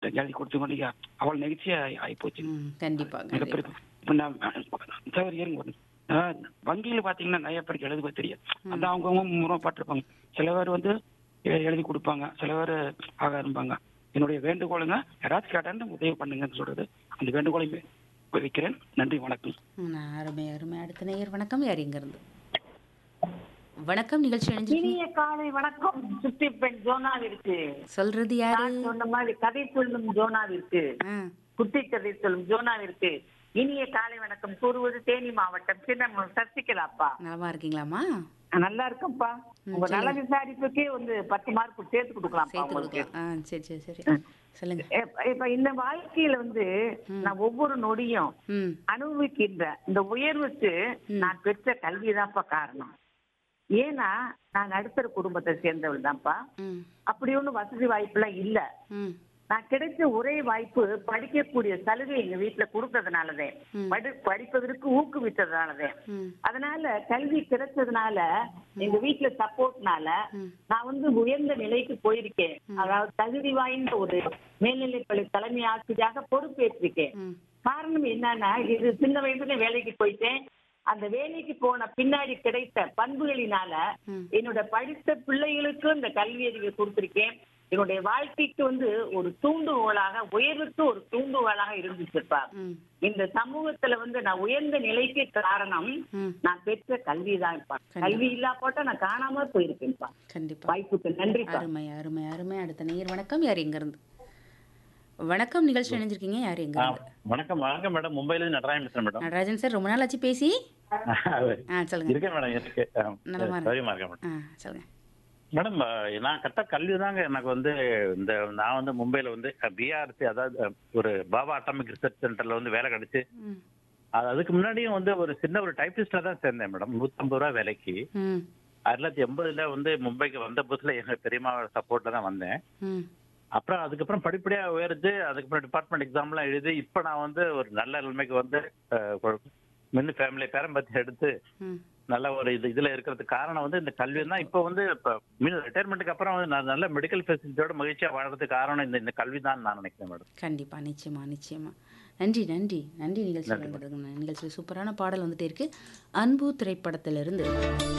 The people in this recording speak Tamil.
எழுதி கொடுத்து கொண்டீங்க அவள் நெகிழ்ச்சியா ஆயிப்போச்சு ம் கண்டிப்பா மிகப்பெரிய கண்டிப்பா இப்ப நான் சரி இருங்க ஒரு ஆஹ் வங்கியில பாத்தீங்கன்னா நிறைய பேருக்கு எழுதுவது தெரியும் அந்த அவங்கவுங்க முறைப்பட்டிருப்பாங்க சில பேர் வந்து எ- எழுதி கொடுப்பாங்க சில பேர் ஆக இருப்பாங்க என்னுடைய வேண்டுகோளுங்க யாராச்சும் கேட்டான்னு உதவி பண்ணுங்கன்னு சொல்றது அந்த வேண்டுகோளையுமே வைக்கிறேன் நன்றி வணக்கம் ம், அருமை அருமை அடுத்த நேயர் வணக்கம் யார் இங்க இருந்து வணக்கம் நிகழ்ச்சி இணைஞ்சிருக்கீங்க இனிய காலை வணக்கம் சுத்தி பெண் ஜோனாவிற்கு சொல்றது யாரு நான் சொன்ன மாதிரி கதை சொல்லும் ஜோனாவிற்கு ஆ, குட்டி கதை சொல்லும் ஜோனாவிற்கு இனிய காலை வணக்கம் கூறுவது தேனி மாவட்டம் சின்ன சசிகலாப்பா நலமா இருக்கீங்களாம்மா நல்லா இருக்கேன்ப்பா ம், உங்க நல சொல்லுங்க. விசாரிப்புக்கே வந்து பத்து மார்க் சேர்த்து கொடுக்கலாம்ப்பா சேர்த்து உங்களுக்கு கொடுக்கலாம் ஆ சரி சரி சரி சொல்லுங்க இப்ப- இப்ப இந்த வாழ்க்கையில வந்து நான் ஒவ்வொரு நொடியும் ம் அனுபவிக்கின்ற இந்த உயர்வுக்கு நான் பெற்ற கல்விதான்ப்பா காரணம் ஏன்னா நான் நடுத்தர குடும்பத்தை சேர்ந்தவள் தான்ப்பா ம் அப்படி ஒண்ணும் வசதி வாய்ப்புலாம் இல்ல ம் நான் கிடைச்ச ஒரே வாய்ப்பு படிக்கக்கூடிய சலுகை எங்க வீட்டுல கொடுத்ததுனாலதே படி படிப்பதற்கு ஊக்குவித்ததுனாலதே ம் அதனால கல்வி கிடைச்சதுனால எங்க வீட்டுல சப்போர்ட்னால நான் வந்து உயர்ந்த நிலைக்கு போயிருக்கேன் அதாவது தகுதி வாய்ந்த ஒரு மேல்நிலைப்பள்ளி தலைமை ஆசிரியராக பொறுப்பேற்றிருக்கேன் ம் காரணம் என்னன்னா இது சின்ன வயசுல வேலைக்கு போயிட்டேன் அந்த வேலைக்கு போன பின்னாடி கிடைத்த பண்புகளினால என்னோட படித்த பிள்ளைகளுக்கு இந்த கல்வி அறிவை கொடுத்திருக்கேன் என்னுடைய வாழ்க்கைக்கு வந்து ஒரு தூண்டுகோலாக உயர்வுக்கு ஒரு தூண்டுகோலாக இருந்துச்சுப்பா ம் இந்த சமூகத்துல வந்து நான் உயர்ந்த நிலைக்கு காரணம் ம் நான் பெற்ற கல்விதான்ப்பா கல்வி இல்லா போட்டா நான் காணாம போயிருக்கேன்ப்பா கண்டிப்பா வாய்ப்புக்கு நன்றிப்பா அருமை அருமை அருமை அடுத்த நேயர் வணக்கம் யார் எங்க இருந்து வணக்கம் நிகழ்ச்சி இணைஞ்சிருக்கீங்க யார் எங்க ஆ, இருந்து வணக்கம் வணக்கம் மேடம் மும்பைல இருந்து நடராஜன் பேசுறேன் மேடம் நடராஜன் சார் ரொம்ப நாள் ஆச்சு பேசி ஆ சொல்லுங்க இருக்கேன் மேடம் இருக்கு ஆ, நலமா இருக்கு. சௌரியமா இருக்கேன் மேடம் ஆ சொல்லுங்க மேடம் ஆ, நான் கட்ட கல்வி தாங்க எனக்கு வந்து இந்த நான் வந்து மும்பைல வந்து பிஆர்சி அதாவது அ, ஒரு பாபா அட்டாமிக் ரிசர்ச் சென்டர்ல வந்து வேலை கிடைச்சு ம் அது அதுக்கு முன்னாடியும் வந்து ஒரு சின்ன ஒரு டைப்பிஸ்டா தான் சேர்ந்தேன் மேடம் நூத்தம்பது ரூபா வேலைக்கு ம் ஆயிரத்தி தொள்ளாயிரத்தி எண்பதுல வந்து மும்பைக்கு வந்த புதுசுல எங்க பெரியம்மா சப்போர்ட்ல தான் வந்தேன் ம் அப்புறம் அதுக்கப்புறம் படிப்படியா உயர்ந்து அதுக்கப்புறம் டிபார்ட்மெண்ட் எக்ஸாம்லாம் எழுதி இப்போ நான் வந்து ஒரு நல்ல நிலைமைக்கு வந்து மின்னு ஃபேமிலி பேரம்பத்தி எடுத்து ம் நல்ல ஒரு இது இதுல இருக்கிறதுக்கு காரணம் வந்து இந்த கல்வி தான் இப்போ வந்து இப்போ மீன் ரிட்டையர்மெண்ட்டுக்கு அப்புறம் வந்து நான் நல்ல மெடிக்கல் ஃபெசிலிட்டியோட மகிழ்ச்சியா வாழறதுக்கு காரணம் இந்த இந்த கல்வி தான் நான் நினைக்கிறேன் மேடம் கண்டிப்பா நிச்சயமா நிச்சயமா நன்றி நன்றி நன்றி நிகழ்ச்சி வழங்குறதுக்கு நிகழ்ச்சியில் சூப்பரான பாடல் வந்துட்டே இருக்கு அன்பு திரைப்படத்திலிருந்து